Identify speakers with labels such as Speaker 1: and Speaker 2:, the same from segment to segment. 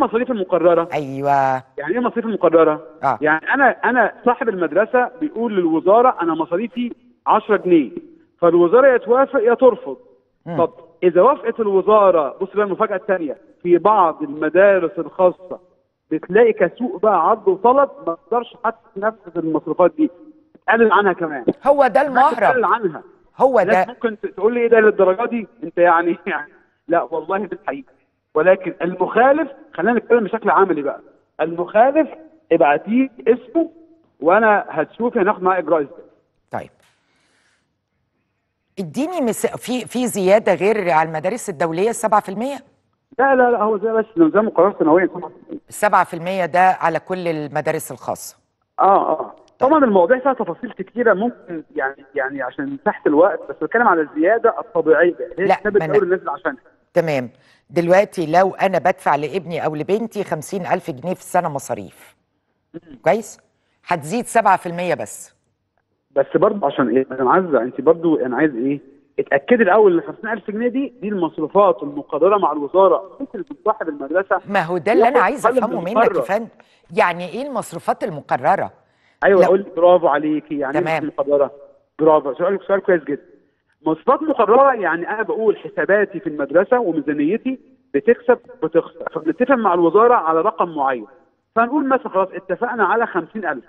Speaker 1: المصاريف المقرره
Speaker 2: ايوه
Speaker 1: يعني ايه المصاريف المقرره
Speaker 2: اه
Speaker 1: يعني انا انا صاحب المدرسه بيقول للوزاره انا مصاريفي 10 جنيه فالوزاره يا توافق يا ترفض
Speaker 2: مم.
Speaker 1: طب اذا وافقت الوزاره بص بقى المفاجاه الثانيه في بعض المدارس الخاصه بتلاقي كسوق بقى عرض وطلب ما تقدرش حتى تنفذ المصروفات دي تقلل عنها كمان
Speaker 2: هو ده
Speaker 1: تقلل
Speaker 2: المهرب
Speaker 1: عنها
Speaker 2: هو
Speaker 1: الناس
Speaker 2: ده
Speaker 1: ممكن ت- تقول لي ايه ده للدرجه دي انت يعني يعني لا والله ده الحقيقه ولكن المخالف خلينا نتكلم بشكل عملي بقى المخالف ابعتيه اسمه وانا هتشوف هناخد معاه اجراء ازاي
Speaker 2: طيب اديني مس... في في زياده غير على المدارس الدوليه 7%
Speaker 1: لا لا لا هو زي بس نظام مقررات سنويه طبعا
Speaker 2: 7% ده على كل المدارس الخاصه
Speaker 1: اه اه طبعا المواضيع فيها تفاصيل كتيره ممكن يعني يعني عشان تحت الوقت بس بتكلم على الزياده الطبيعيه هي
Speaker 2: لا،
Speaker 1: كتاب
Speaker 2: ما أنا-
Speaker 1: الدوري نازل عشانها
Speaker 2: تمام دلوقتي لو انا بدفع لابني او لبنتي 50000 جنيه في السنه مصاريف كويس هتزيد 7% بس
Speaker 1: بس برضه عشان ايه انا عايزه انت برضه انا عايز ايه اتاكدي الاول ان 50000 جنيه دي دي المصروفات المقرره مع الوزاره ممكن يكون صاحب المدرسه
Speaker 2: ما هو ده اللي انا
Speaker 1: ياخد
Speaker 2: عايزه
Speaker 1: أقل
Speaker 2: افهمه
Speaker 1: من
Speaker 2: منك يا
Speaker 1: المقرر.
Speaker 2: فندم يعني ايه المصروفات المقرره
Speaker 1: ايوه
Speaker 2: لا.
Speaker 1: اقول لك برافو عليكي يعني ايه
Speaker 2: تمام.
Speaker 1: مقرره برافو سؤال سؤال كويس جدا مصروفات مقرره يعني انا بقول حساباتي في المدرسه وميزانيتي بتكسب بتخسر فبنتفق مع الوزاره على رقم معين فنقول مثلا خلاص اتفقنا على 50000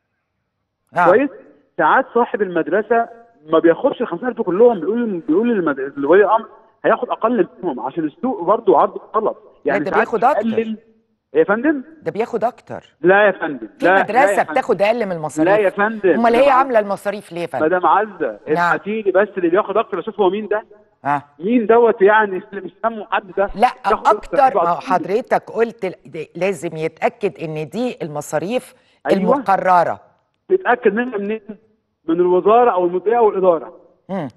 Speaker 2: آه.
Speaker 1: كويس ساعات صاحب المدرسه ما بياخدش ال 50000 كلهم بيقول بيقول للمد- لولي الامر هياخد اقل منهم عشان السوق برضه عرض وطلب يعني
Speaker 2: ده
Speaker 1: ساعات
Speaker 2: بياخد أكتر.
Speaker 1: بيقلل- يا فندم
Speaker 2: ده بياخد اكتر
Speaker 1: لا يا فندم
Speaker 2: في
Speaker 1: لا لا
Speaker 2: مدرسه
Speaker 1: يا فندم.
Speaker 2: بتاخد اقل من المصاريف
Speaker 1: لا يا فندم
Speaker 2: امال هي
Speaker 1: مدام
Speaker 2: عامله المصاريف ليه يا فندم
Speaker 1: مدام عزه
Speaker 2: نعم.
Speaker 1: ابعتي لي بس اللي بياخد اكتر اشوف هو مين ده
Speaker 2: اه
Speaker 1: مين دوت يعني اللي مش سامه حد ده
Speaker 2: لا
Speaker 1: بياخد
Speaker 2: اكتر ما هو
Speaker 1: ابعتيلي.
Speaker 2: حضرتك قلت ل- لازم يتاكد ان دي المصاريف
Speaker 1: أيوة.
Speaker 2: المقرره
Speaker 1: بيتاكد منها منين من الوزاره او المديريه او الاداره
Speaker 2: مم.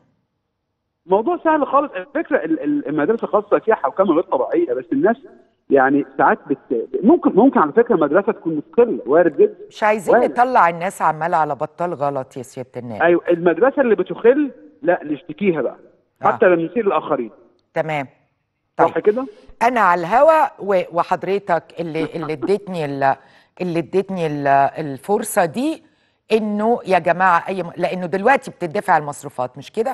Speaker 1: موضوع سهل خالص الفكره ال- ال- المدارس الخاصه فيها حوكمه غير طبيعيه بس الناس يعني ساعات بت... ممكن ممكن على فكره مدرسه تكون مستقله وارد جدا
Speaker 2: مش عايزين
Speaker 1: وارد.
Speaker 2: نطلع الناس عماله على بطال غلط يا سياده النائب
Speaker 1: ايوه المدرسه اللي بتخل لا نشتكيها بقى
Speaker 2: آه.
Speaker 1: حتى لما نسيء للاخرين
Speaker 2: تمام
Speaker 1: صح
Speaker 2: طيب
Speaker 1: كده؟
Speaker 2: انا على الهوا و- وحضرتك اللي اللي اديتني ال- اللي اديتني ال- الفرصه دي انه يا جماعه اي م- لانه دلوقتي بتدفع المصروفات مش كده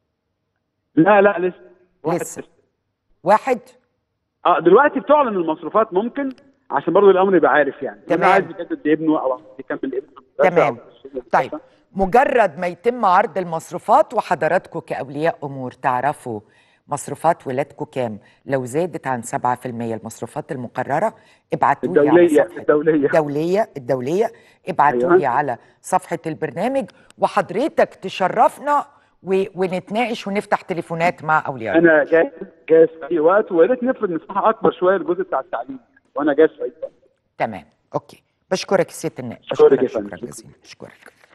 Speaker 1: لا لا لسه واحد
Speaker 2: لسه. واحد
Speaker 1: اه دلوقتي بتعلن المصروفات ممكن عشان برضه الامر يبقى عارف يعني
Speaker 2: تمام.
Speaker 1: واللي عايز يجدد لابنه او عايز يكمل ابنه
Speaker 2: تمام طيب مجرد ما يتم عرض المصروفات وحضراتكم كأولياء أمور تعرفوا مصروفات ولادكم كام لو زادت عن 7% المصروفات المقررة ابعتوا لي على
Speaker 1: الدوليه
Speaker 2: صفحة
Speaker 1: الدوليه
Speaker 2: الدولية الدولية ابعتوا
Speaker 1: أيوة.
Speaker 2: لي على صفحة البرنامج وحضرتك تشرفنا و... ونتناقش ونفتح تليفونات مع أولياء الأمور.
Speaker 1: انا جاهز جاهز في اي وقت ويا ريت نفرض مساحه اكبر شويه للجزء بتاع التعليم وانا جاهز في اي وقت
Speaker 2: تمام أوكي بشكرك يا سيادة النائب
Speaker 1: أشكرك يا
Speaker 2: شكرا
Speaker 1: فندم.
Speaker 2: جزيلا أشكرك